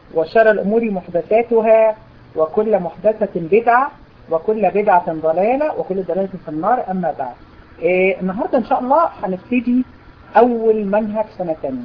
وشر الأمور محدثاتها وكل محدثة بدعة وكل بدعة ضلالة وكل ضلالة في النار أما بعد إيه النهاردة إن شاء الله هنبتدي أول منهج سنة تانية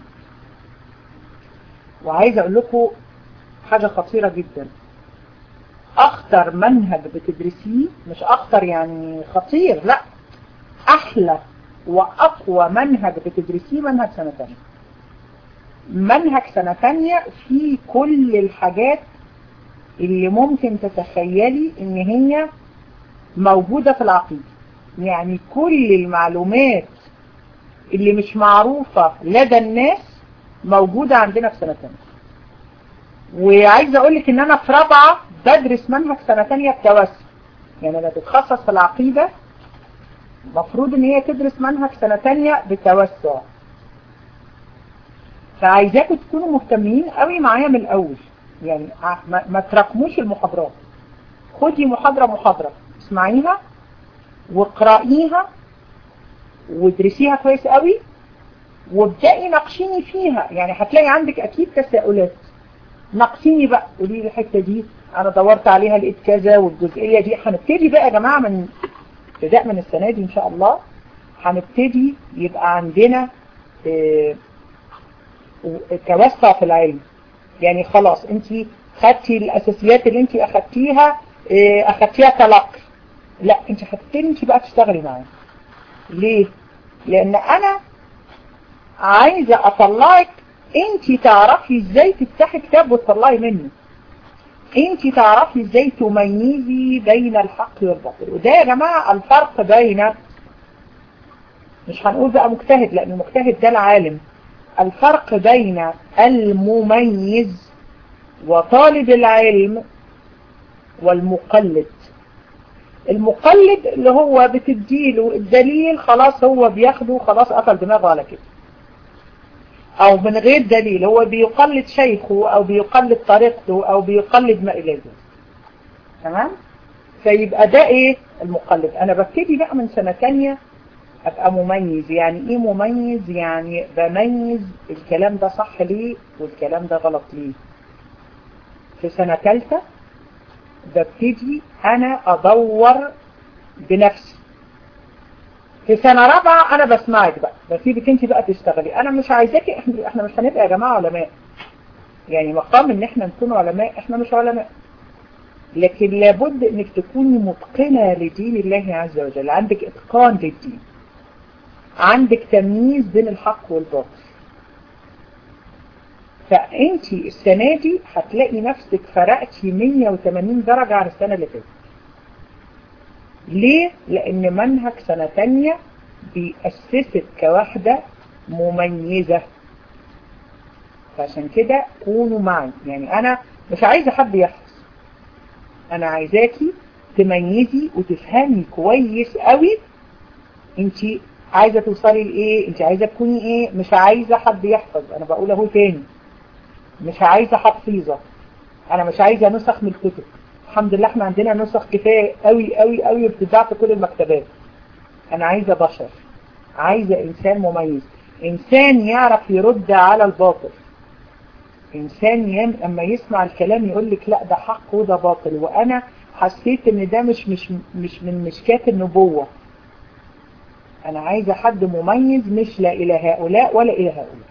وعايز أقول لكم حاجة خطيرة جدا أخطر منهج بتدرسيه مش أخطر يعني خطير لا أحلى وأقوى منهج بتدرسيه منهج سنة تانية منهج سنة تانية فيه كل الحاجات اللي ممكن تتخيلي ان هي موجودة في العقيدة يعني كل المعلومات اللي مش معروفة لدى الناس موجودة عندنا في سنة تانية وعايزة اقولك ان انا في رابعة بدرس منهج سنة تانية بتوسع يعني انا تتخصص في العقيدة مفروض ان هي تدرس منهج سنة تانية بتوسع فعايزاكم تكونوا مهتمين قوي معايا من الاول يعني ما, ما تراكموش المحاضرات خدي محاضرة محاضرة اسمعيها واقرأيها وادرسيها كويس قوي وابدأي ناقشيني فيها يعني هتلاقي عندك اكيد تساؤلات ناقشيني بقى قولي لي الحته دي انا دورت عليها لقيت كذا والجزئيه دي هنبتدي بقى يا جماعه من ابتداء من السنه دي ان شاء الله هنبتدي يبقى عندنا اه توسع في العلم يعني خلاص انت خدتي الاساسيات اللي انت اخدتيها اه اخدتيها تلقي لا انت هتبتدي انت بقى تشتغلي معايا ليه لان انا عايزه اطلعك انت تعرفي ازاي تفتحي كتاب وتطلعي منه انت تعرفي ازاي تميزي بين الحق والباطل وده يا جماعة الفرق بين مش هنقول بقى مجتهد لان المجتهد ده العالم الفرق بين المميز وطالب العلم والمقلد المقلد اللي هو بتديله الدليل خلاص هو بياخده خلاص قفل دماغه على كده او من غير دليل هو بيقلد شيخه او بيقلد طريقته او بيقلد ما الى ذلك تمام فيبقى ده ايه المقلد انا ببتدي بقى من سنة تانية ابقى مميز يعني ايه مميز يعني بميز الكلام ده صح ليه والكلام ده غلط ليه في سنة تالتة ببتدي انا ادور بنفسي في سنة رابعة انا بسمعك بقى بسيبك انت بقى تشتغلي انا مش عايزاكي احنا, احنا مش هنبقى يا جماعة علماء يعني مقام ان احنا نكون علماء احنا مش علماء لكن لابد انك تكوني متقنة لدين الله عز وجل عندك اتقان للدين عندك تمييز بين الحق والباطل فانت السنة دي هتلاقي نفسك فرقتي 180 درجة عن السنة اللي فاتت ليه؟ لأن منهج سنة تانية بيأسسك كواحدة مميزة فعشان كده كونوا معي يعني أنا مش عايزة حد يحفظ أنا عايزاكي تميزي وتفهمي كويس قوي انت عايزة توصلي لإيه انت عايزة تكوني إيه مش عايزة حد يحفظ أنا بقول اهو تاني مش عايزة حفيظة أنا مش عايزة نسخ من الكتب الحمد لله احنا عندنا نسخ كفاية قوي قوي قوي بتتباع في كل المكتبات انا عايزة بشر عايزة انسان مميز انسان يعرف يرد على الباطل انسان يم اما يسمع الكلام يقول لك لا ده حق وده باطل وانا حسيت ان ده مش مش مش من مشكات النبوة انا عايزة حد مميز مش لا الى هؤلاء ولا الى هؤلاء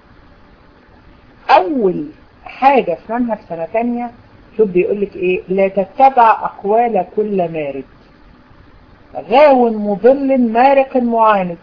اول حاجة في منهج سنة تانية شوف بيقول لك ايه لا تتبع اقوال كل مارد غاو مضل مارق معاند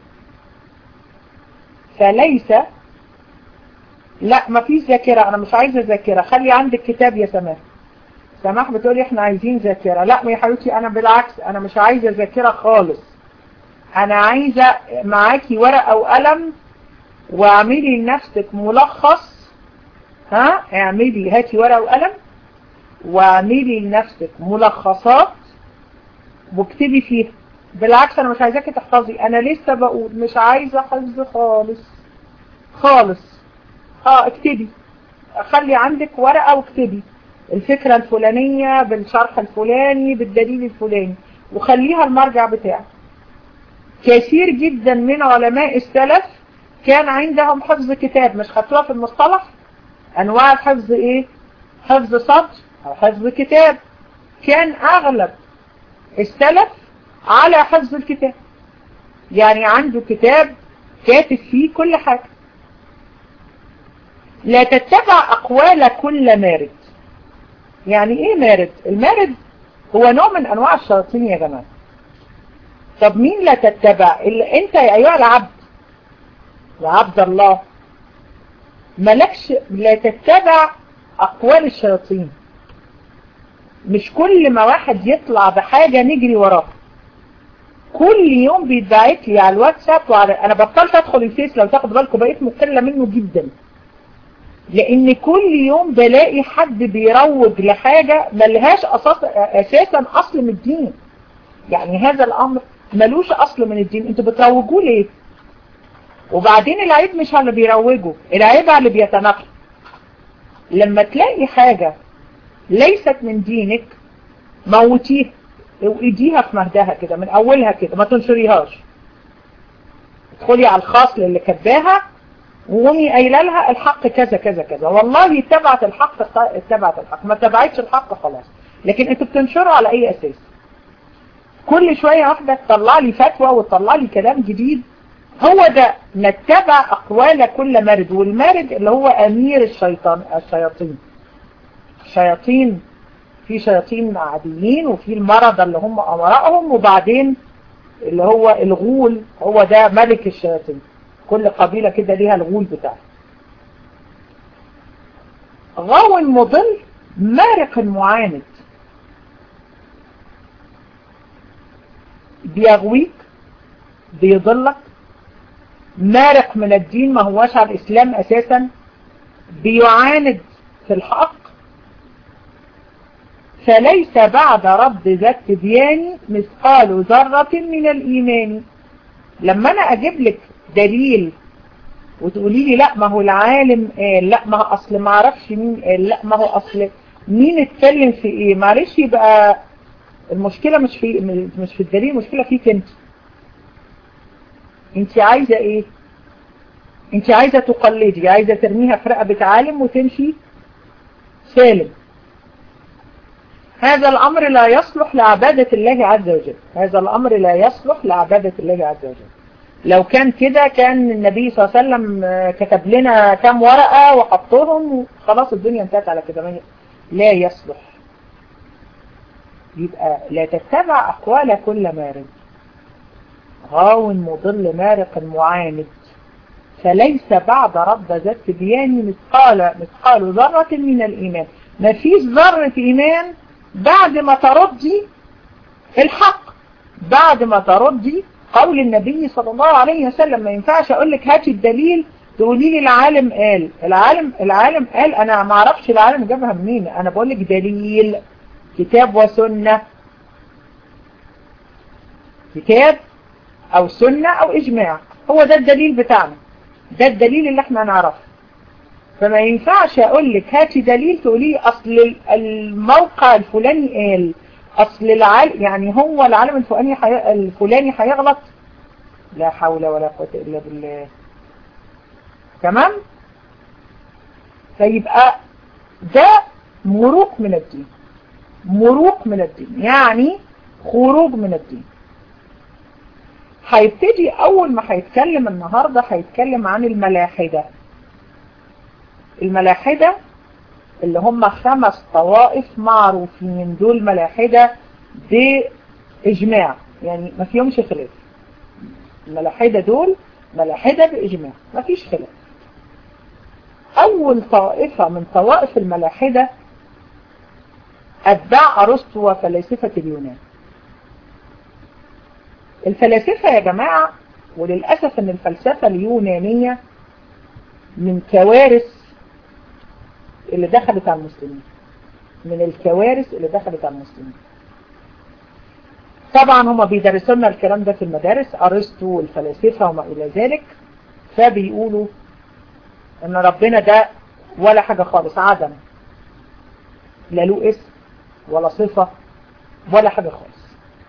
فليس لا ما فيش ذاكرة انا مش عايزة ذاكرة خلي عندك كتاب يا سماح سماح بتقولي احنا عايزين ذاكرة لا يا حبيبتي انا بالعكس انا مش عايزة ذاكرة خالص انا عايزة معاكي ورقة وقلم واعملي لنفسك ملخص ها اعملي هاتي ورقة وقلم واعملي لنفسك ملخصات واكتبي فيها بالعكس انا مش عايزاكي تحفظي انا لسه بقول مش عايزة حفظ خالص خالص اه اكتبي خلي عندك ورقة واكتبي الفكرة الفلانية بالشرح الفلاني بالدليل الفلاني وخليها المرجع بتاعك كثير جدا من علماء السلف كان عندهم حفظ كتاب مش خدتوها في المصطلح انواع الحفظ ايه حفظ سطر او حفظ كتاب كان اغلب السلف على حفظ الكتاب يعني عنده كتاب كاتب فيه كل حاجة لا تتبع اقوال كل مارد يعني ايه مارد المارد هو نوع من انواع الشياطين يا جماعة طب مين لا تتبع إلا انت يا ايها العبد يا عبد الله ملكش لا تتبع اقوال الشياطين مش كل ما واحد يطلع بحاجة نجري وراه كل يوم بيتبعت لي على الواتساب وعلى انا بطلت ادخل الفيس لو تاخد بالكم بقيت مقلة منه جدا لان كل يوم بلاقي حد بيروج لحاجة ملهاش أساس اساسا اصل من الدين يعني هذا الامر ملوش اصل من الدين انتوا بتروجوه ليه وبعدين العيب مش على اللي بيروجه العيب على اللي بيتنقل لما تلاقي حاجة ليست من دينك موتيها وايديها في مهدها كده من اولها كده ما تنشريهاش ادخلي على الخاص اللي كتباها وقومي قايله لها الحق كذا كذا كذا والله اتبعت الحق اتبعت الحق ما اتبعتش الحق خلاص لكن انتوا بتنشروا على اي اساس كل شوية واحدة تطلع لي فتوى وتطلع لي كلام جديد هو ده نتبع اقوال كل مرد والمرد اللي هو امير الشيطان الشياطين الشياطين في شياطين عاديين وفي المرضى اللي هم امراءهم وبعدين اللي هو الغول هو ده ملك الشياطين كل قبيلة كده ليها الغول بتاعها غاو مضل مارق معاند بيغويك بيضلك مارق من الدين ما هواش على الإسلام أساسا بيعاند في الحق فليس بعد رد ذات تبيان مثقال ذرة من الإيمان لما أنا أجيب لك دليل وتقولي لي لا ما هو العالم قال لا ما هو أصل ما عرفش مين قال لا ما هو أصل مين اتكلم في إيه معلش يبقى المشكلة مش في مش في الدليل المشكلة فيك انت انت عايزة ايه انت عايزة تقلدي عايزة ترميها في رقبة عالم وتمشي سالم هذا الأمر لا يصلح لعبادة الله عز وجل هذا الأمر لا يصلح لعبادة الله عز وجل لو كان كده كان النبي صلى الله عليه وسلم كتب لنا كام ورقة وحطهم خلاص الدنيا انتهت على كده لا يصلح يبقى لا تتبع أقوال كل مارد غاو مضل مارق معاند فليس بعد رد ذات تبيان مثقال مثقال ذرة من الإيمان ما فيش ذرة إيمان بعد ما تردي الحق بعد ما تردي قول النبي صلى الله عليه وسلم ما ينفعش اقول لك هاتي الدليل تقولي لي العالم قال العالم العالم قال انا ما اعرفش العالم جابها منين انا بقول لك دليل كتاب وسنة كتاب او سنة او اجماع هو ده الدليل بتاعنا ده الدليل اللي احنا نعرفه فما ينفعش اقول لك هاتي دليل تقولي اصل الموقع الفلاني قال اصل العالم يعني هو العالم الفلاني حي... الفلاني هيغلط لا حول ولا قوة الا بالله تمام فيبقى ده مروق من الدين مروق من الدين يعني خروج من الدين هيبتدي اول ما هيتكلم النهاردة هيتكلم عن الملاحدة الملاحدة اللي هم خمس طوائف معروفين دول ملاحدة بإجماع يعني ما فيهمش خلاف الملاحدة دول ملاحدة بإجماع ما فيش خلاف أول طائفة من طوائف الملاحدة أتباع أرسطو وفلاسفة اليونان الفلاسفة يا جماعة وللأسف أن الفلسفة اليونانية من كوارث اللي دخلت على المسلمين من الكوارث اللي دخلت على المسلمين طبعا هما بيدرسوا لنا الكلام ده في المدارس أرسطو والفلاسفة وما إلى ذلك فبيقولوا ان ربنا ده ولا حاجة خالص عدم لا له اسم ولا صفة ولا حاجة خالص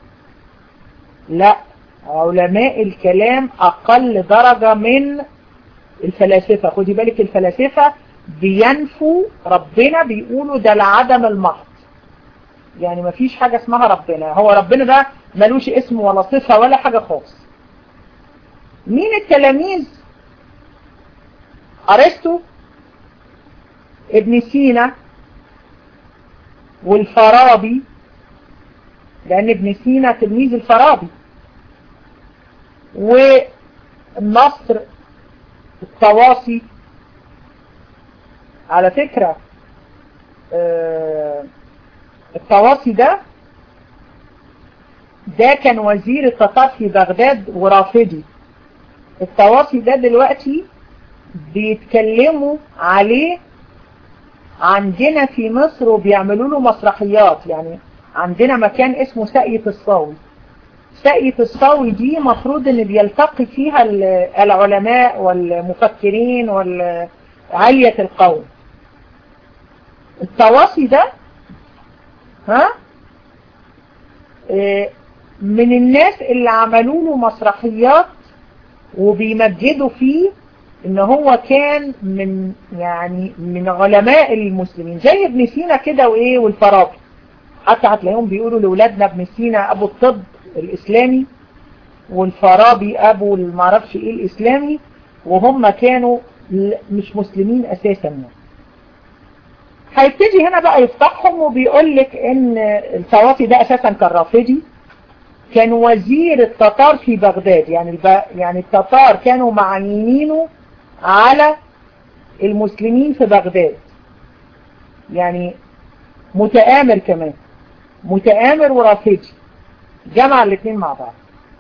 لا علماء الكلام أقل درجة من الفلاسفة خدي بالك الفلاسفة بينفوا ربنا بيقولوا ده العدم المحض يعني مفيش حاجة اسمها ربنا هو ربنا ده ملوش اسم ولا صفة ولا حاجة خالص مين التلاميذ أرسطو ابن سينا والفارابي لأن ابن سينا تلميذ الفارابي والنصر التواصي على فكرة التواصي ده ده كان وزير التتار في بغداد ورافضي التواصي ده دلوقتي بيتكلموا عليه عندنا في مصر وبيعملوا له مسرحيات يعني عندنا مكان اسمه ساقية الصاوي ساقية الصاوي دي مفروض ان بيلتقي فيها العلماء والمفكرين وعالية القوم التواصي ده ها من الناس اللي عملوا له مسرحيات وبيمجدوا فيه ان هو كان من يعني من علماء المسلمين زي ابن سينا كده وايه والفارابي حتى هتلاقيهم بيقولوا لاولادنا ابن سينا ابو الطب الاسلامي والفارابي ابو المعرفش ايه الاسلامي وهم كانوا مش مسلمين اساسا يعني هيبتدي هنا بقى يفتحهم وبيقول لك ان الطوافي ده اساسا كان رافضي كان وزير التتار في بغداد يعني يعني التتار كانوا معينينه على المسلمين في بغداد يعني متآمر كمان متآمر ورافضي جمع الاثنين مع بعض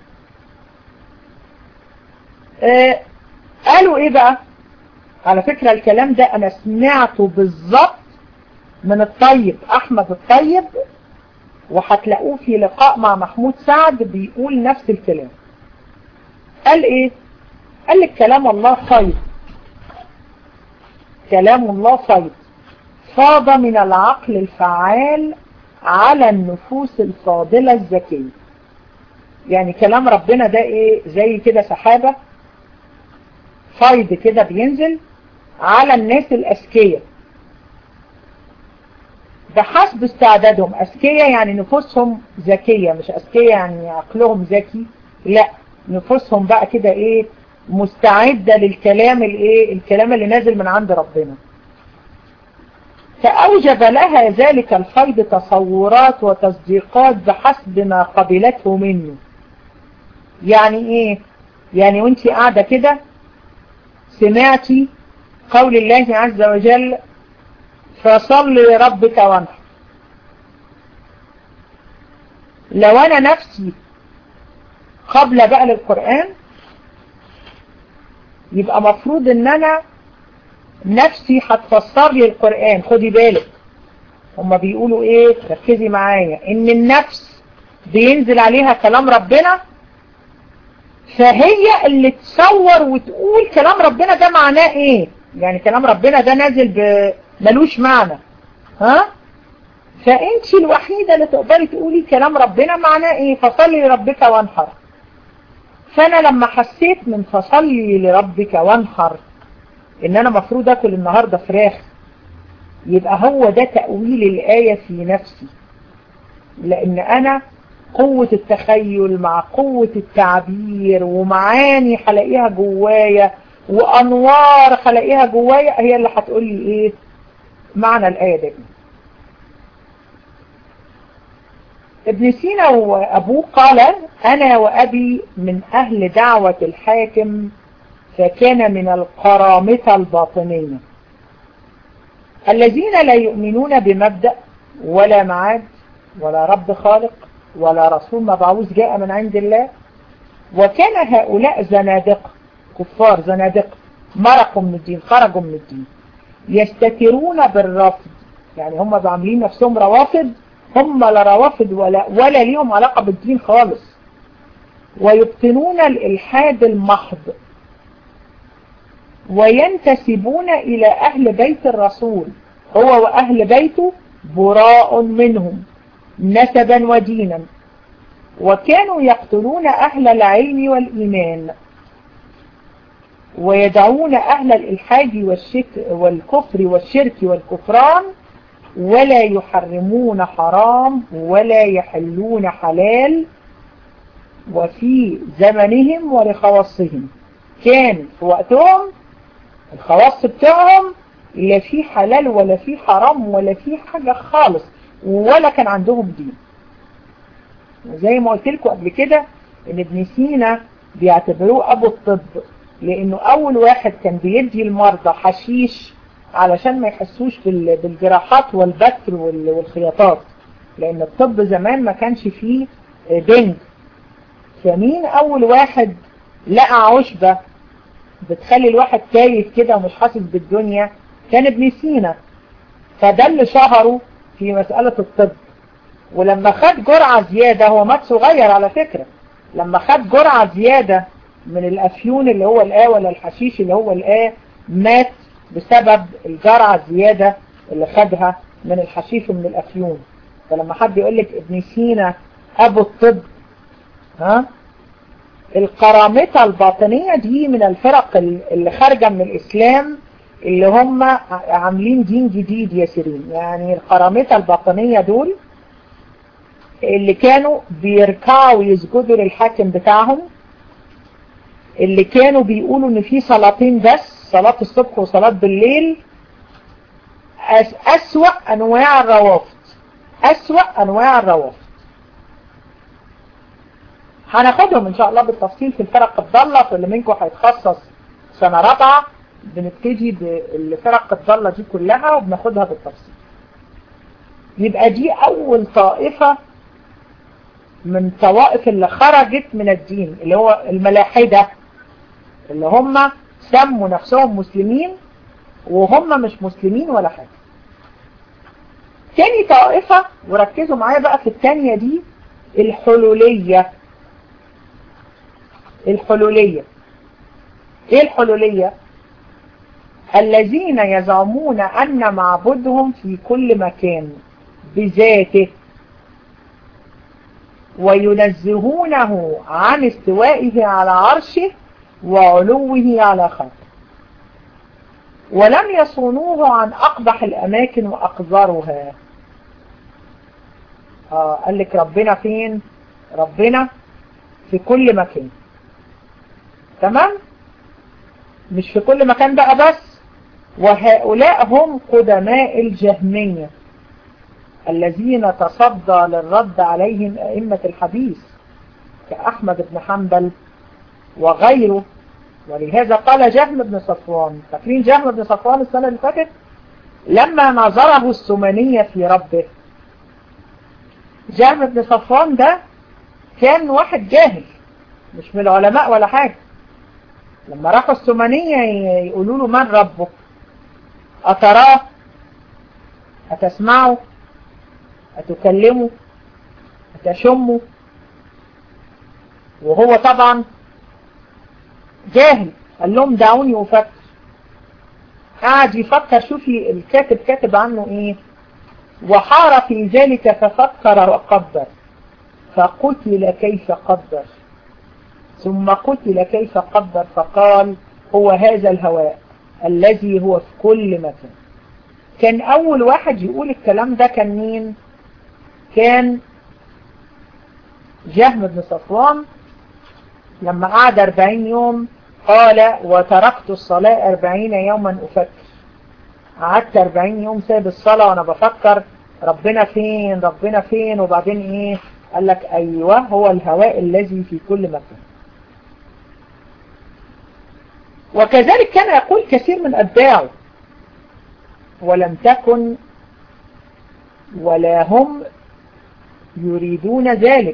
آه قالوا ايه بقى على فكرة الكلام ده انا سمعته بالظبط من الطيب احمد الطيب وهتلاقوه في لقاء مع محمود سعد بيقول نفس الكلام قال ايه قال لك كلام الله صيد كلام الله صيد فاض من العقل الفعال على النفوس الفاضلة الذكية يعني كلام ربنا ده ايه زي كده سحابة فايض كده بينزل على الناس الأذكياء بحسب استعدادهم أذكياء يعني نفوسهم ذكية مش أذكياء يعني عقلهم ذكي لا نفوسهم بقى كده ايه مستعدة للكلام الايه الكلام اللي نازل من عند ربنا فأوجب لها ذلك الفيض تصورات وتصديقات بحسب ما قبلته منه يعني ايه يعني وانت قاعدة كده سمعتي قول الله عز وجل فصل لربك وانحر لو انا نفسي قبل بقى للقرآن يبقى مفروض ان انا نفسي هتفسر لي القرآن خدي بالك هما بيقولوا ايه ركزي معايا ان النفس بينزل عليها كلام ربنا فهي اللي تصور وتقول كلام ربنا ده معناه ايه يعني كلام ربنا ده نازل ب... ملوش معنى ها فانت الوحيدة اللي تقدري تقولي كلام ربنا معناه ايه فصلي لربك وانحر فانا لما حسيت من فصلي لربك وانحر ان انا مفروض اكل النهاردة فراخ يبقى هو ده تأويل الآية في نفسي لان انا قوة التخيل مع قوة التعبير ومعاني هلاقيها جوايا وانوار هلاقيها جوايا هي اللي هتقول لي ايه معنى الآية دي ابن سينا وأبوه قال أنا وأبي من أهل دعوة الحاكم فكان من القرامطة الباطنية الذين لا يؤمنون بمبدأ ولا معاد ولا رب خالق ولا رسول مبعوث جاء من عند الله وكان هؤلاء زنادقة كفار زنادقة مرقوا من الدين خرجوا من الدين يستترون بالرافض يعني هم عاملين نفسهم روافض هم لا روافض ولا ولا ليهم علاقة بالدين خالص ويبطنون الإلحاد المحض وينتسبون إلى أهل بيت الرسول هو وأهل بيته براء منهم نسبا ودينا وكانوا يقتلون أهل العلم والإيمان ويدعون أهل الإلحاد والشك والكفر والشرك والكفران ولا يحرمون حرام ولا يحلون حلال وفي زمنهم ولخواصهم كان في وقتهم الخواص بتاعهم لا في حلال ولا في حرام ولا في حاجة خالص ولا كان عندهم دين وزي ما قلت لكم قبل كده ان ابن سينا بيعتبروه ابو الطب لانه اول واحد كان بيدي المرضى حشيش علشان ما يحسوش بالجراحات والبتر والخياطات لان الطب زمان ما كانش فيه دنج فمين اول واحد لقى عشبة بتخلي الواحد تايه كده ومش حاسس بالدنيا كان ابن سينا فده اللي شهره في مسألة الطب ولما خد جرعة زيادة هو مات صغير على فكرة لما خد جرعة زيادة من الأفيون اللي هو الآ ولا الحشيش اللي هو الآ مات بسبب الجرعة الزيادة اللي خدها من الحشيش ومن الأفيون فلما حد يقول لك ابن سينا أبو الطب ها القرامطة الباطنية دي من الفرق اللي خارجة من الإسلام اللي هم عاملين دين جديد يا سيرين يعني القرامطة الباطنية دول اللي كانوا بيركعوا ويسجدوا للحاكم بتاعهم اللي كانوا بيقولوا ان في صلاتين بس صلاة الصبح وصلاة بالليل أس أسوأ أنواع الروافض أسوأ أنواع الروافض هناخدهم إن شاء الله بالتفصيل في الفرق الضالة واللي منكم هيتخصص سنة رابعة بنبتدي بالفرق الضالة دي كلها وبناخدها بالتفصيل يبقى دي أول طائفة من طوائف اللي خرجت من الدين اللي هو الملاحدة اللي هم سموا نفسهم مسلمين وهم مش مسلمين ولا حاجة تاني طائفة وركزوا معايا بقى في التانية دي الحلولية الحلولية ايه الحلولية الذين يزعمون ان معبودهم في كل مكان بذاته وينزهونه عن استوائه على عرشه وعلوه على خلقه ولم يصونوه عن أقبح الأماكن وأقذرها آه قال لك ربنا فين ربنا في كل مكان تمام مش في كل مكان بقى بس وهؤلاء هم قدماء الجهمية الذين تصدى للرد عليهم أئمة الحديث كأحمد بن حنبل وغيره ولهذا قال جهم بن صفوان فاكرين جهم بن صفوان السنة اللي فاتت لما نظره السمانية في ربه جهم بن صفوان ده كان واحد جاهل مش من العلماء ولا حاجة لما راحوا السمانية يقولوا له من ربك أتراه أتسمعه أتكلمه أتشمه وهو طبعا جاهل قال لهم دعوني أفكر قاعد يفكر شوفي الكاتب كاتب عنه ايه وحار في ذلك ففكر وقدر فقتل كيف قدر ثم قتل كيف قدر فقال هو هذا الهواء الذي هو في كل مكان كان أول واحد يقول الكلام ده كان مين كان جهم بن صفوان لما قعد 40 يوم قال وتركت الصلاة 40 يوما أفكر قعدت 40 يوم سايب الصلاة وأنا بفكر ربنا فين ربنا فين وبعدين إيه قال لك أيوة هو الهواء الذي في كل مكان وكذلك كان يقول كثير من أتباعه ولم تكن ولا هم يريدون ذلك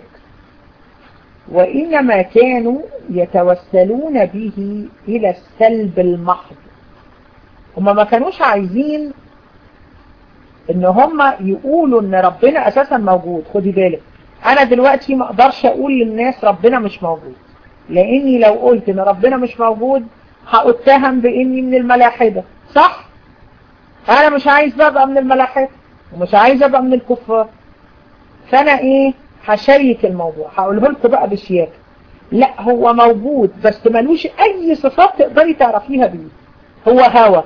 وإنما كانوا يتوسلون به إلى السلب المحض هما ما كانوش عايزين ان هما يقولوا ان ربنا اساسا موجود خدي بالك انا دلوقتي ما اقدرش اقول للناس ربنا مش موجود لاني لو قلت ان ربنا مش موجود هاتهم باني من الملاحدة صح انا مش عايز بقى ابقى من الملاحدة ومش عايز ابقى من الكفار فانا ايه هشيك الموضوع هقوله لكم بقى بشياكة لا هو موجود بس ملوش اي صفات تقدري تعرفيها بيه هو هوا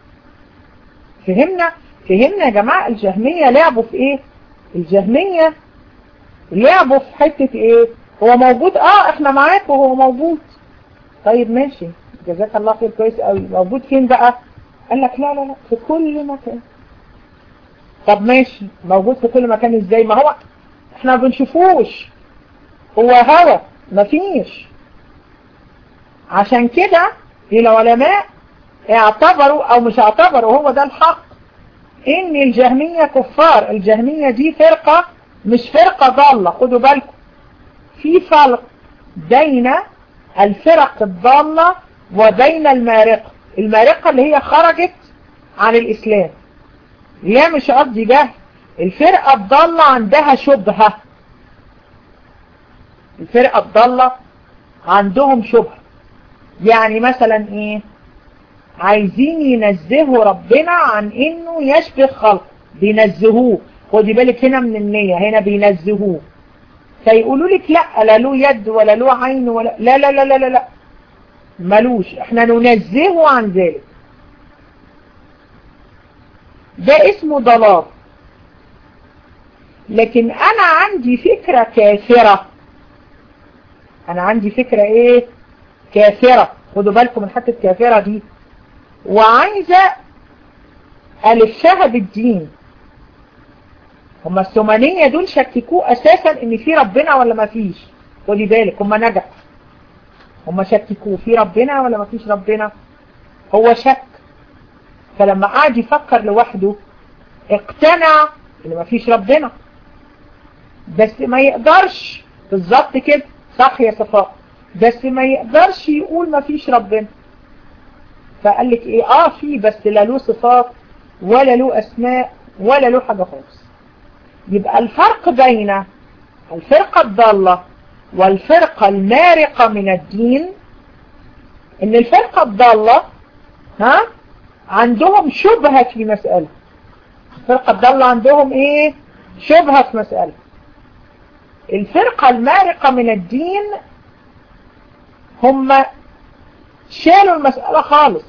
فهمنا فهمنا يا جماعة الجهمية لعبوا في ايه الجهمية لعبوا في حتة ايه هو موجود اه احنا معاك وهو موجود طيب ماشي جزاك الله خير كويس قوي موجود فين بقى قال لك لا لا لا في كل مكان طب ماشي موجود في كل مكان ازاي ما هو احنا ما بنشوفوش هو هوا مفيش عشان كده العلماء اعتبروا او مش اعتبروا هو ده الحق ان الجهمية كفار الجهمية دي فرقة مش فرقة ضالة خدوا بالكم في فرق بين الفرق الضالة وبين المارقة المارقة اللي هي خرجت عن الإسلام لا مش قصدي جهل الفرقة الضالة عندها شبهة الفرقة الضالة عندهم شبهة يعني مثلا ايه عايزين ينزهوا ربنا عن انه يشبه خلق بينزهوه خدي بالك هنا من النية هنا بينزهوه فيقولوا لك لا لا له يد ولا له عين ولا لا لا لا لا لا, لا. ملوش احنا ننزهه عن ذلك ده اسمه ضلال لكن انا عندي فكرة كافرة انا عندي فكرة ايه كافرة خدوا بالكم من حتة كافرة دي وعايزة ألفها بالدين هما الثمانية دول شككوه أساسا إن في ربنا ولا ما فيش خدي بالك هما نجح هما شككوه في ربنا ولا ما فيش ربنا هو شك فلما قعد يفكر لوحده اقتنع إن ما فيش ربنا بس ما يقدرش بالظبط كده صح يا صفاء بس ما يقدرش يقول ما فيش ربنا فقال لك ايه اه في بس لا له صفات ولا له اسماء ولا له حاجة خالص يبقى الفرق بين الفرقة الضالة والفرقة المارقة من الدين ان الفرقة الضالة ها عندهم شبهة في مسألة الفرقة الضالة عندهم ايه شبهة في مسألة الفرقة المارقة من الدين هم شالوا المسألة خالص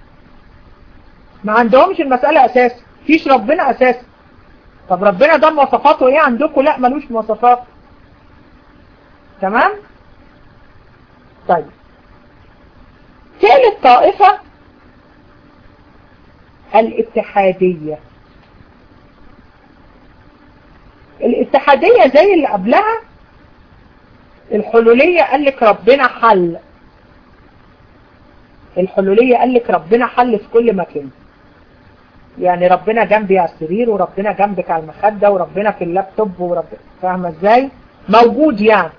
ما عندهمش المسألة أساسا فيش ربنا أساسا طب ربنا ده مواصفاته ايه عندكم لا ملوش مواصفات تمام طيب ثالث طائفة الاتحادية الاتحادية زي اللي قبلها الحلولية قال لك ربنا حل الحلولية قال لك ربنا حل في كل مكان يعني ربنا جنبي على السرير وربنا جنبك على المخدة وربنا في اللابتوب وربنا فاهمة ازاي موجود يعني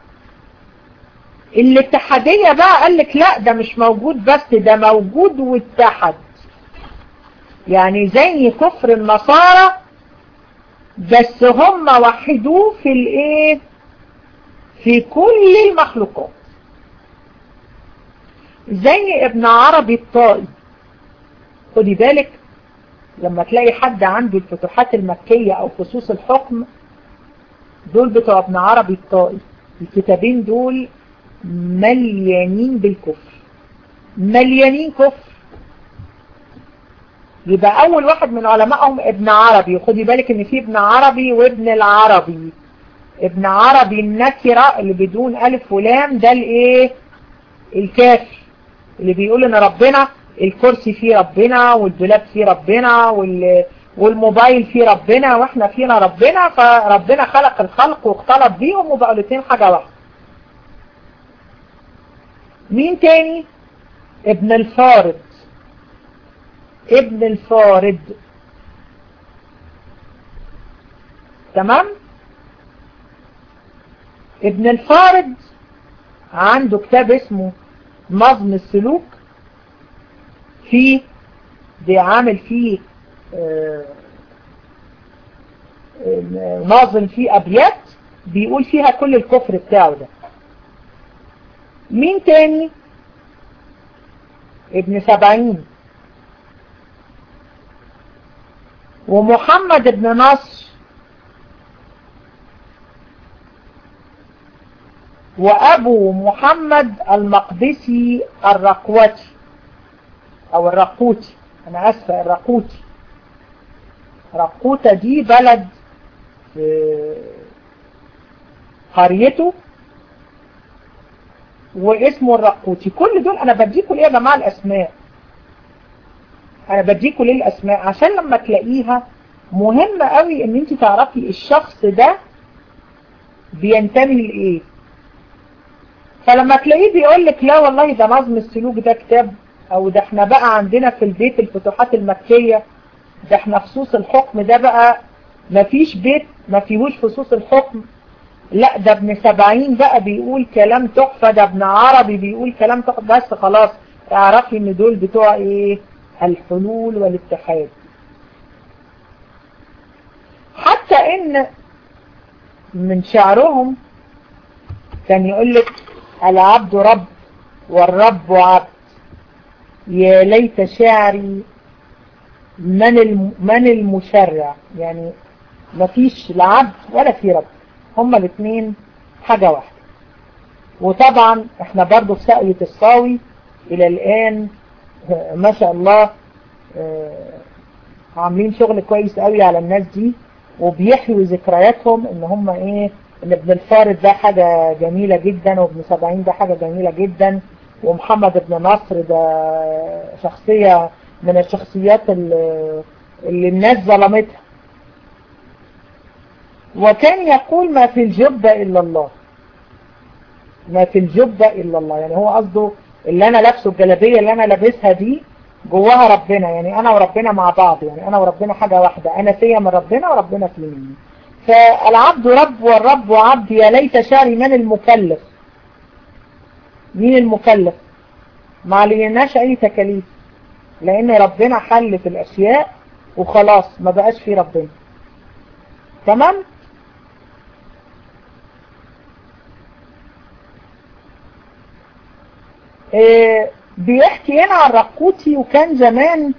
الاتحادية بقى قال لك لا ده مش موجود بس ده موجود واتحد يعني زي كفر النصارى بس هم وحدوه في الايه في كل المخلوقات زي ابن عربي الطائي خدي بالك لما تلاقي حد عنده الفتوحات المكية او فصوص الحكم دول بتوع ابن عربي الطائي الكتابين دول مليانين بالكفر مليانين كفر يبقى اول واحد من علمائهم ابن عربي وخدي بالك ان في ابن عربي وابن العربي ابن عربي النكرة اللي بدون الف ولام ده الايه الكافر اللي بيقول ان ربنا الكرسي فيه ربنا والدولاب فيه ربنا وال والموبايل فيه ربنا واحنا فينا ربنا فربنا خلق الخلق واختلط بيهم وبقوا الاثنين حاجة واحدة مين تاني ابن الفارض ابن الفارض تمام ابن الفارض عنده كتاب اسمه نظم السلوك فيه بيعامل فيه ناظم فيه أبيات بيقول فيها كل الكفر بتاعه ده مين تاني ابن سبعين ومحمد ابن نصر وأبو محمد المقدسي الرقوتي أو الرقوتي أنا أسفة الرقوتي رقوتة دي بلد في قريته واسمه الرقوتي كل دول أنا بديكوا ليه يا جماعة الأسماء أنا بديكوا ليه الأسماء عشان لما تلاقيها مهم قوي ان انت تعرفي الشخص ده بينتمي لايه فلما تلاقيه بيقول لك لا والله ده نظم السلوك ده كتاب او ده احنا بقى عندنا في البيت الفتوحات المكية ده احنا فصوص الحكم ده بقى مفيش بيت ما فيهوش فصوص الحكم لا ده ابن سبعين بقى بيقول كلام تحفة ده ابن عربي بيقول كلام تحفة بس خلاص اعرفي ان دول بتوع ايه الحلول والاتحاد حتى ان من شعرهم كان يقول لك العبد رب والرب عبد يا ليت شعري من الم من المشرع يعني مفيش لا عبد ولا في رب هما الاثنين حاجة واحدة وطبعا احنا برضو في ساقية الصاوي الى الان ما شاء الله عاملين شغل كويس قوي على الناس دي وبيحيوا ذكرياتهم ان هم ايه ان ابن الفارد ده حاجة جميلة جدا وابن سبعين ده حاجة جميلة جدا ومحمد ابن نصر ده شخصية من الشخصيات اللي, اللي الناس ظلمتها وكان يقول ما في الجبة إلا الله ما في الجبة إلا الله يعني هو قصده اللي أنا لابسه الجلابية اللي أنا لابسها دي جواها ربنا يعني أنا وربنا مع بعض يعني أنا وربنا حاجة واحدة أنا فيا من ربنا وربنا في مني فالعبد رب والرب عبد يا ليت شعري من المكلف مين المكلف ما عليناش أي تكاليف لأن ربنا حل في الأشياء وخلاص ما بقاش في ربنا تمام إيه بيحكي هنا عن رقوتي وكان زمان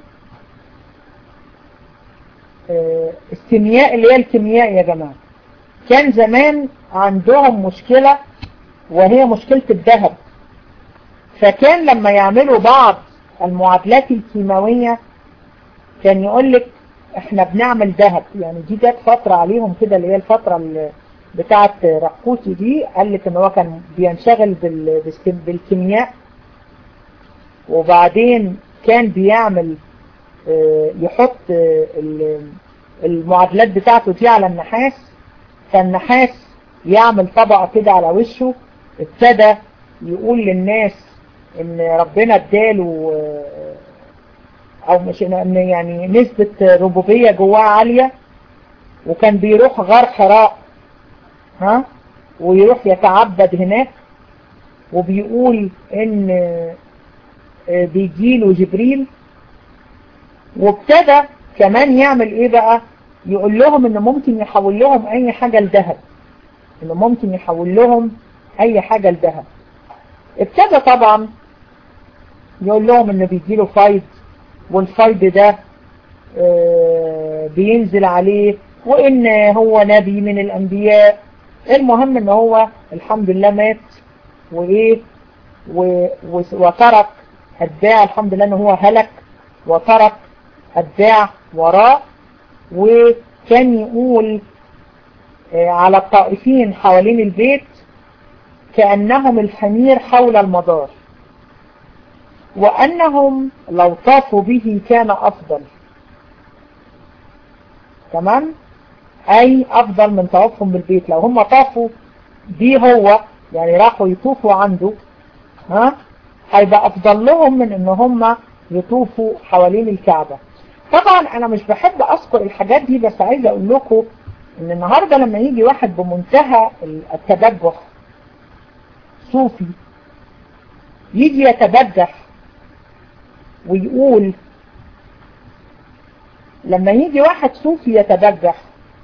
إيه الكيمياء اللي هي الكيمياء يا جماعة كان زمان عندهم مشكلة وهي مشكلة الذهب فكان لما يعملوا بعض المعادلات الكيماوية كان يقول لك احنا بنعمل ذهب يعني دي جت فترة عليهم كده اللي هي الفترة اللي بتاعت رقوتي دي قال لك ان هو كان بينشغل بالكيمياء وبعدين كان بيعمل يحط المعادلات بتاعته دي على النحاس فالنحاس يعمل طبقة كده على وشه ابتدى يقول للناس ان ربنا اداله او مش ان يعني نسبة ربوبية جواه عالية وكان بيروح غار حراء ها ويروح يتعبد هناك وبيقول ان بيجيله جبريل وابتدى كمان يعمل ايه بقى يقول لهم ان ممكن يحول لهم اي حاجة لذهب انه ممكن يحول لهم اي حاجة لذهب ابتدى طبعا يقول لهم ان بيجيله فايض والفايض ده بينزل عليه وان هو نبي من الانبياء المهم ان هو الحمد لله مات وايه وترك اتباع الحمد لله ان هو هلك وترك اتباع وراه وكان يقول على الطائفين حوالين البيت كأنهم الحمير حول المدار وأنهم لو طافوا به كان أفضل تمام أي أفضل من طوافهم بالبيت لو هم طافوا بيه هو يعني راحوا يطوفوا عنده ها هيبقى أفضل لهم من إن هم يطوفوا حوالين الكعبة طبعا أنا مش بحب أذكر الحاجات دي بس عايز أقول لكم إن النهاردة لما يجي واحد بمنتهى التبجح صوفي يجي يتبجح ويقول لما يجي واحد صوفي يتبجح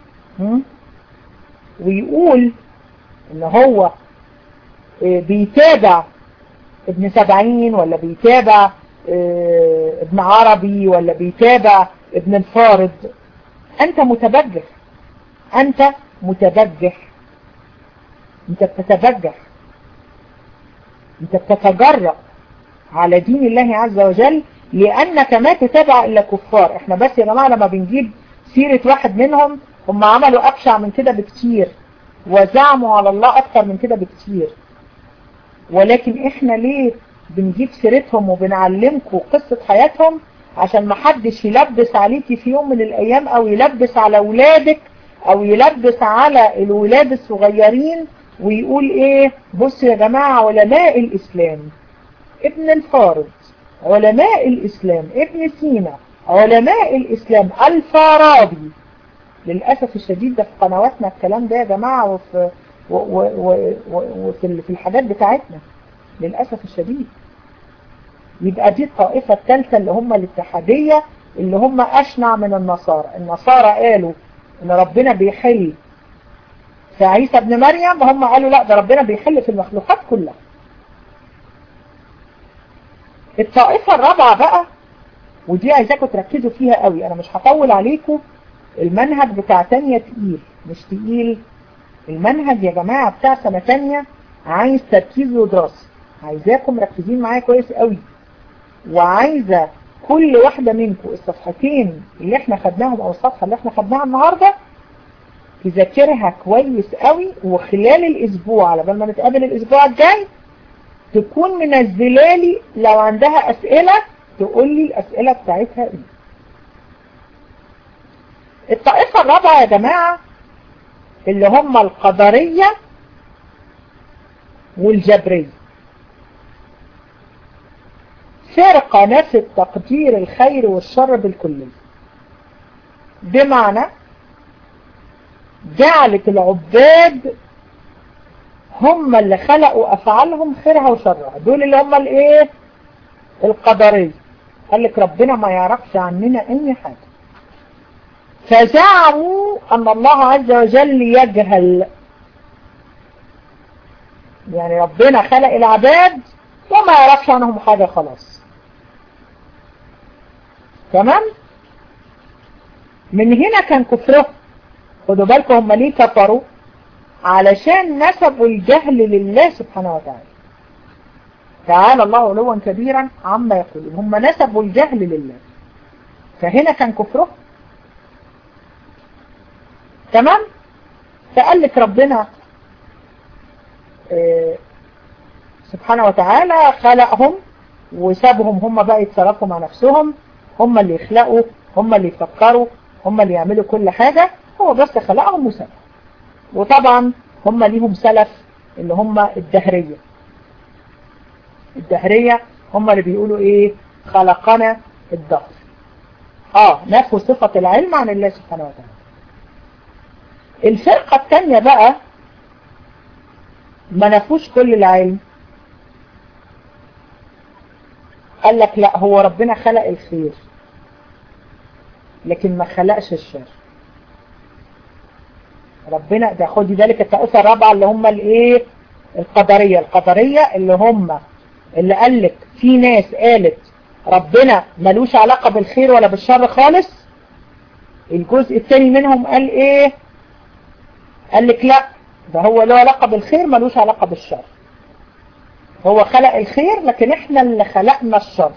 ويقول ان هو بيتابع ابن سبعين ولا بيتابع ابن عربي ولا بيتابع ابن الفارض انت متبجح انت متبجح انت بتتبجح انت بتتجرأ على دين الله عز وجل لأنك ما تتابع إلا كفار احنا بس يا جماعة لما بنجيب سيرة واحد منهم هم عملوا أبشع من كده بكتير وزعموا على الله أكتر من كده بكتير ولكن احنا ليه بنجيب سيرتهم وبنعلمكم قصة حياتهم عشان ما حدش يلبس عليكي في يوم من الأيام أو يلبس على أولادك أو يلبس على الولاد الصغيرين ويقول ايه بصوا يا جماعة علماء الإسلام ابن الفارض علماء الإسلام ابن سينا علماء الإسلام الفارابي للأسف الشديد ده في قنواتنا الكلام ده يا جماعة وفي, وفي في الحاجات بتاعتنا للأسف الشديد يبقى دي الطائفة الثالثة اللي هم الاتحادية اللي هم أشنع من النصارى النصارى قالوا إن ربنا بيحل في عيسى ابن مريم هم قالوا لا ده ربنا بيحل في المخلوقات كلها الطائفة الرابعة بقى ودي عايزاكم تركزوا فيها قوي انا مش هطول عليكم المنهج بتاع تانية تقيل مش تقيل المنهج يا جماعة بتاع سنة تانية عايز تركيز ودراسة عايزاكم مركزين معايا كويس قوي وعايزة كل واحدة منكم الصفحتين اللي احنا خدناهم او الصفحة اللي احنا خدناها النهاردة تذاكرها كويس قوي وخلال الاسبوع على بال ما نتقابل الاسبوع الجاي تكون منزلالي لو عندها اسئلة تقول لي الاسئلة بتاعتها ايه الطائفة الرابعة يا جماعة اللي هم القدرية والجبرية فرقة نفت تقدير الخير والشر بالكلية بمعنى جعلت العباد هم اللي خلقوا أفعالهم خيرها وشرها دول اللي هم الايه القدرية قال لك ربنا ما يعرفش عننا اي حاجة فزعموا أن الله عز وجل يجهل يعني ربنا خلق العباد وما يعرفش عنهم حاجة خلاص تمام من هنا كان كفره خدوا بالكم هم ليه كفروا علشان نسبوا الجهل لله سبحانه وتعالى تعالى الله علوا كبيرا عما يقولون هم نسبوا الجهل لله فهنا كان كفره تمام فقال لك ربنا اه سبحانه وتعالى خلقهم وسابهم هم بقى يتصرفوا مع نفسهم هم اللي يخلقوا هم اللي يفكروا هم اللي يعملوا كل حاجة هو بس خلقهم وسابهم وطبعا هم ليهم سلف اللي هم الدهرية الدهرية هم اللي بيقولوا ايه خلقنا الدهر اه نفوا صفة العلم عن الله سبحانه وتعالى الفرقة الثانية بقى ما نفوش كل العلم قال لك لا هو ربنا خلق الخير لكن ما خلقش الشر ربنا ده خدي بالك الطائفة الرابعة اللي هم الايه القدرية القدرية اللي هم اللي قال لك في ناس قالت ربنا ملوش علاقة بالخير ولا بالشر خالص الجزء الثاني منهم قال ايه قال لك لا ده هو له علاقة بالخير ملوش علاقة بالشر هو خلق الخير لكن احنا اللي خلقنا الشر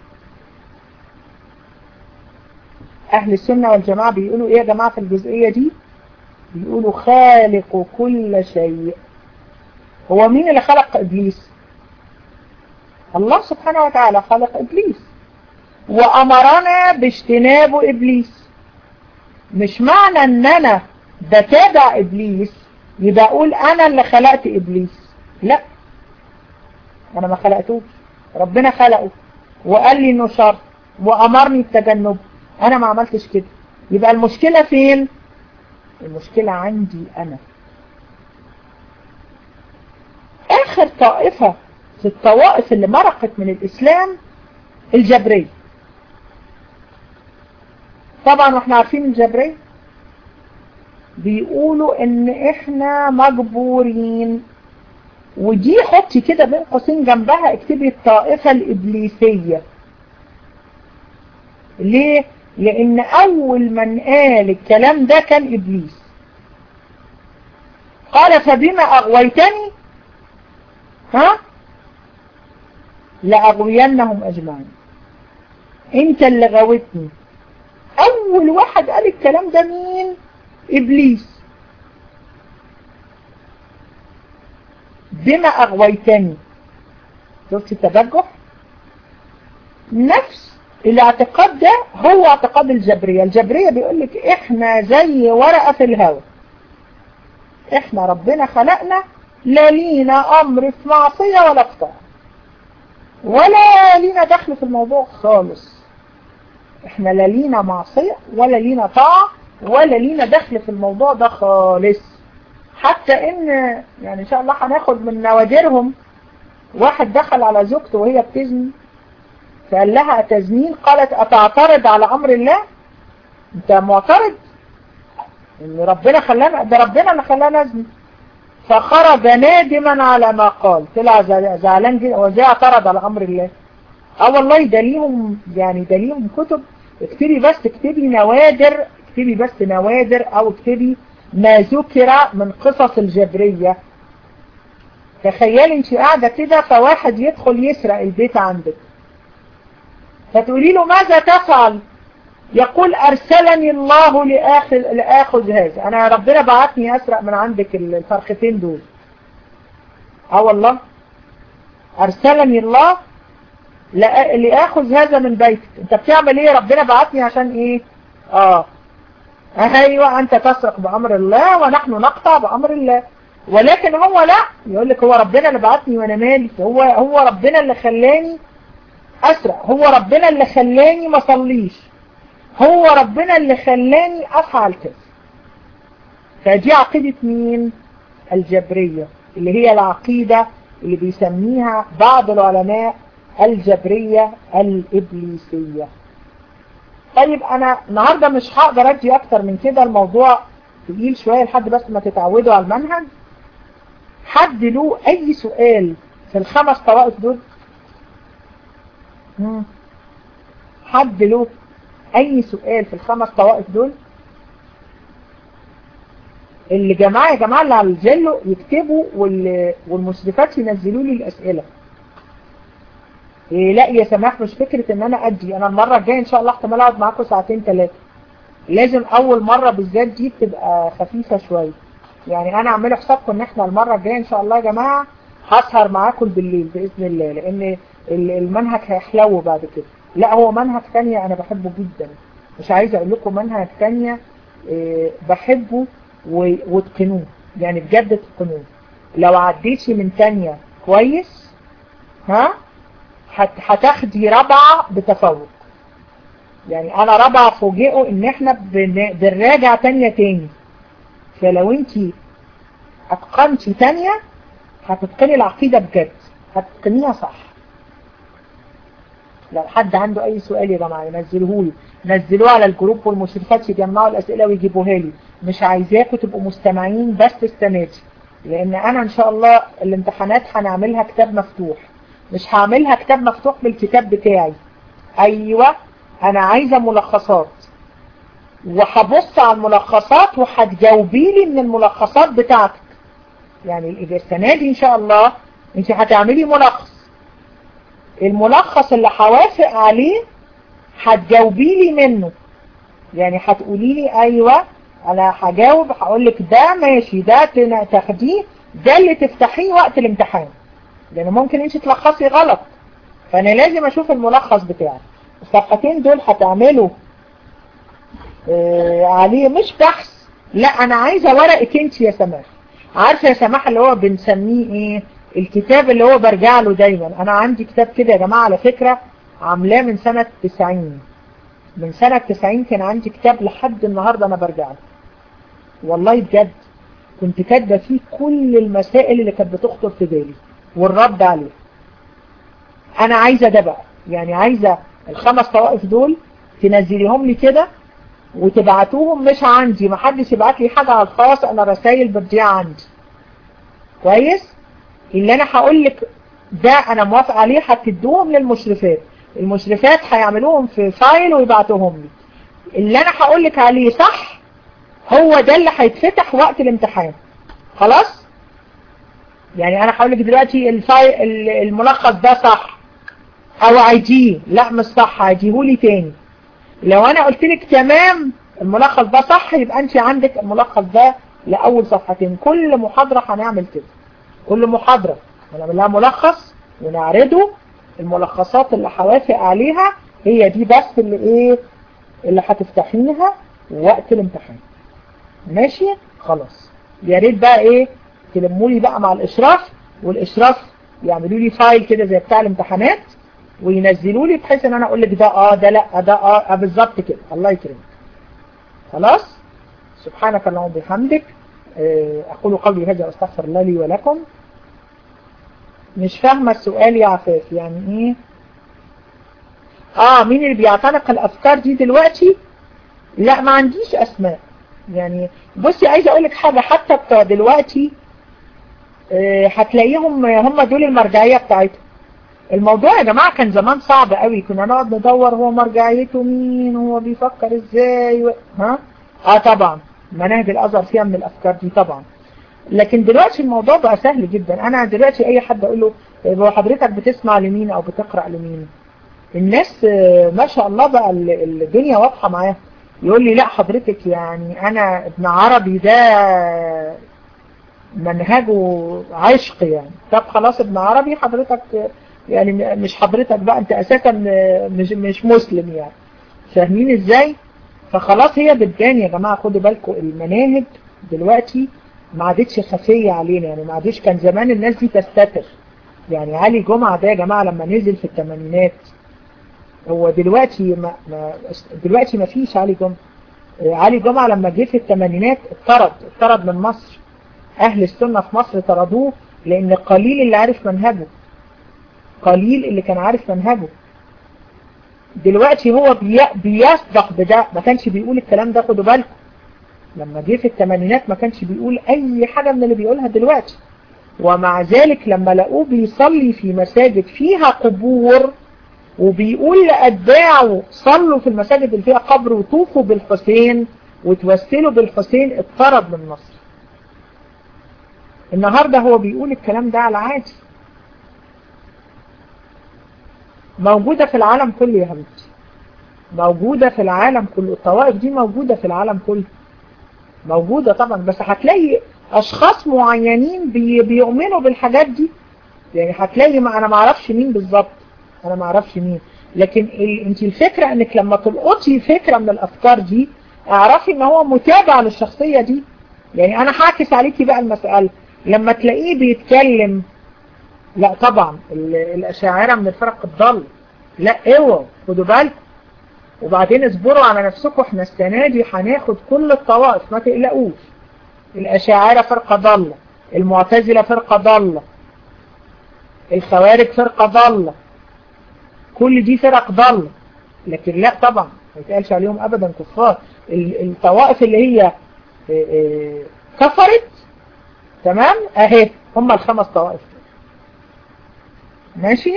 اهل السنة والجماعة بيقولوا ايه يا جماعة في الجزئية دي بيقولوا خالق كل شيء هو مين اللي خلق ابليس الله سبحانه وتعالى خلق ابليس وامرنا باجتناب ابليس مش معنى ان انا بتابع ابليس يبقى اقول انا اللي خلقت ابليس لا انا ما خلقتوش ربنا خلقه وقال لي انه شر وامرني بتجنبه انا ما عملتش كده يبقى المشكلة فين المشكلة عندي انا اخر طائفة في الطوائف اللي مرقت من الاسلام الجبرية طبعا واحنا عارفين الجبرية بيقولوا ان احنا مجبورين ودي حطي كده بين قوسين جنبها اكتبي الطائفة الإبليسية ليه؟ لأن أول من قال الكلام ده كان إبليس قال فبما أغويتني ها لأغوينهم أجمعين انت اللي غوتني اول واحد قال الكلام ده مين ابليس بما اغويتني شفت التبجح نفس الاعتقاد ده هو اعتقاد الجبرية الجبرية بيقول لك احنا زي ورقة في الهواء احنا ربنا خلقنا لا لينا امر في معصية ولا في طاعة ولا لينا دخل في الموضوع خالص احنا لا لينا معصية ولا لينا طاعة ولا لينا دخل في الموضوع ده خالص حتى ان يعني ان شاء الله هناخد من نوادرهم واحد دخل على زوجته وهي بتزني فقال لها أتزنين قالت أتعترض على أمر الله أنت معترض إن ربنا خلانا ده ربنا اللي خلانا نزني فخرج نادما على ما قال طلع زعلان جدا وازاي اعترض على أمر الله اه والله ده ليهم يعني ده ليهم كتب اكتبي بس اكتبي نوادر اكتبي بس نوادر او اكتبي ما ذكر من قصص الجبرية تخيلي انت قاعدة كده فواحد يدخل يسرق البيت عندك فتقولي له ماذا تفعل يقول أرسلني الله لآخذ, لآخذ هذا أنا ربنا بعتني أسرق من عندك الفرختين دول اه والله أرسلني الله لآخذ هذا من بيتك انت بتعمل ايه ربنا بعتني عشان ايه اه ايوه انت تسرق بأمر الله ونحن نقطع بأمر الله ولكن هو لا يقول لك هو ربنا اللي بعتني وانا مالي هو هو ربنا اللي خلاني اسرق هو ربنا اللي خلاني ما صليش هو ربنا اللي خلاني افعل كده فدي عقيدة مين الجبرية اللي هي العقيدة اللي بيسميها بعض العلماء الجبرية الإبليسية طيب أنا النهاردة مش هقدر أدي أكتر من كده الموضوع تقيل شوية لحد بس ما تتعودوا على المنهج حد له أي سؤال في الخمس طوائف دول مم. حد له أي سؤال في الخمس طوائف دول اللي جماعة يا جماعة اللي على الجلو يكتبوا والمشرفات ينزلوا لي الأسئلة إيه لا يا سماح مش فكرة ان انا ادي انا المرة الجاية ان شاء الله احتمال اقعد معاكم ساعتين ثلاثة لازم اول مرة بالذات دي بتبقى خفيفة شوية يعني انا اعملوا حسابكم ان احنا المرة الجاية ان شاء الله يا جماعة هسهر معاكم بالليل بإذن الله لان المنهج هيحلو بعد كده لا هو منهج تانية انا بحبه جدا مش عايزة اقول لكم منهج تانية إيه بحبه واتقنوه يعني بجد اتقنوه لو عديتي من تانية كويس ها هتاخدي رابعة بتفوق يعني انا رابعة فوجئوا ان احنا بنراجع تانية تاني فلو انت اتقنتي تانية هتتقني العقيدة بجد هتتقنيها صح لو حد عنده اي سؤال يا جماعة ينزلوه لي نزلوه على الجروب والمشرفات يجمعوا الاسئلة ويجيبوها لي مش عايزاكم تبقوا مستمعين بس السنة دي لان انا ان شاء الله الامتحانات هنعملها كتاب مفتوح مش هعملها كتاب مفتوح بالكتاب بتاعي ايوه انا عايزة ملخصات وهبص على الملخصات وهتجاوبي لي من الملخصات بتاعتك يعني السنة دي ان شاء الله انت هتعملي ملخص الملخص اللي هوافق عليه هتجاوبي لي منه يعني هتقولي لي ايوه انا هجاوب هقول لك ده ماشي ده تاخديه ده اللي تفتحيه وقت الامتحان لان ممكن انت تلخصي غلط فانا لازم اشوف الملخص بتاعك الصفحتين دول هتعملوا آه عليه مش بحث لا انا عايزة ورقك انت يا سماح عارفة يا سماح اللي هو بنسميه ايه الكتاب اللي هو برجع له دايما انا عندي كتاب كده يا جماعة على فكرة عاملاه من سنة 90 من سنة 90 كان عندي كتاب لحد النهاردة انا برجع له والله بجد كنت كاتبه فيه كل المسائل اللي كانت بتخطر في بالي والرد عليه انا عايزة ده بقى يعني عايزة الخمس طوائف دول تنزليهم لي كده وتبعتوهم مش عندي ما حدش يبعت لي حاجة على الخاص انا رسائل بتضيع عندي كويس اللي انا هقول لك ده انا موافق عليه هتدوهم للمشرفات المشرفات هيعملوهم في فايل ويبعتوهم لي اللي انا هقول لك عليه صح هو ده اللي هيتفتح وقت الامتحان خلاص يعني انا هقول لك دلوقتي الفايل الملخص ده صح او عيديه لا مش صح عيديهولي تاني لو انا قلت لك تمام الملخص ده صح يبقى انت عندك الملخص ده لاول صفحتين كل محاضرة هنعمل كده كل محاضرة هنعمل لها ملخص ونعرضه الملخصات اللي هوافق عليها هي دي بس اللي ايه اللي هتفتحينها وقت الامتحان ماشي خلاص يا ريت بقى ايه تلموا لي بقى مع الاشراف والاشراف يعملوا لي فايل كده زي بتاع الامتحانات وينزلوا لي بحيث ان انا اقول لك ده اه ده لا ده اه, آه بالظبط كده الله يكرمك خلاص سبحانك اللهم وبحمدك اقول قولي هذا واستغفر الله لي ولكم مش فاهمه السؤال يا عفاف يعني ايه اه مين اللي بيعتنق الافكار دي دلوقتي لا ما عنديش اسماء يعني بصي عايزه اقول لك حاجه حتى بتوع دلوقتي آه هتلاقيهم هم دول المرجعيه بتاعتهم الموضوع يا جماعه كان زمان صعب قوي كنا نقعد ندور هو مرجعيته مين هو بيفكر ازاي و... ها اه طبعا مناهج الازهر فيها من الافكار دي طبعا لكن دلوقتي الموضوع بقى سهل جدا انا دلوقتي اي حد اقول له هو حضرتك بتسمع لمين او بتقرا لمين الناس ما شاء الله بقى الدنيا واضحه معاه يقول لي لا حضرتك يعني انا ابن عربي ده منهجه عشق يعني طب خلاص ابن عربي حضرتك يعني مش حضرتك بقى انت اساسا مش مش مسلم يعني فاهمين ازاي فخلاص هي بتبان يا جماعه خدوا بالكم المناهج دلوقتي ما عادتش خفيه علينا يعني ما عادش كان زمان الناس دي تستتر يعني علي جمعه ده يا جماعه لما نزل في الثمانينات هو دلوقتي ما, ما دلوقتي ما فيش علي جمعه علي جمعه لما جه في الثمانينات اتطرد اتطرد من مصر اهل السنه في مصر طردوه لان قليل اللي عارف منهجه قليل اللي كان عارف منهجه دلوقتي هو بي... بيصدق بده ما كانش بيقول الكلام ده خدوا بالكم لما جه في الثمانينات ما كانش بيقول اي حاجة من اللي بيقولها دلوقتي ومع ذلك لما لقوه بيصلي في مساجد فيها قبور وبيقول لأتباعه صلوا في المساجد اللي فيها قبر وطوفوا بالحسين وتوسلوا بالحسين اتطرد من مصر النهاردة هو بيقول الكلام ده على عادي موجودة في العالم كله يا حبيبتي موجودة في العالم كله الطوائف دي موجودة في العالم كله موجودة طبعا بس هتلاقي اشخاص معينين بي بيؤمنوا بالحاجات دي يعني هتلاقي ما انا معرفش مين بالظبط انا معرفش مين لكن ال... انت الفكرة انك لما تلقطي فكرة من الافكار دي اعرفي ان هو متابع للشخصية دي يعني انا هعكس عليكي بقى المسألة لما تلاقيه بيتكلم لا طبعا الاشاعرة من الفرق الضل لا اوعوا خدوا بالكم وبعدين اصبروا على نفسكم احنا السنة دي هناخد كل الطوائف ما تقلقوش الاشاعرة فرقة ضالة المعتزلة فرقة ضالة الخوارج فرقة ضالة كل دي فرق ضالة لكن لا طبعا ما يتقالش عليهم ابدا كفار الطوائف اللي هي كفرت تمام اهي هم الخمس طوائف ماشي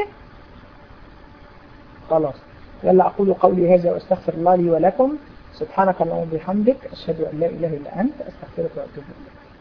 خلاص يلا أقول قولي هذا وأستغفر الله لي ولكم سبحانك اللهم وبحمدك أشهد أن لا إله إلا أنت أستغفرك وأتوب إليك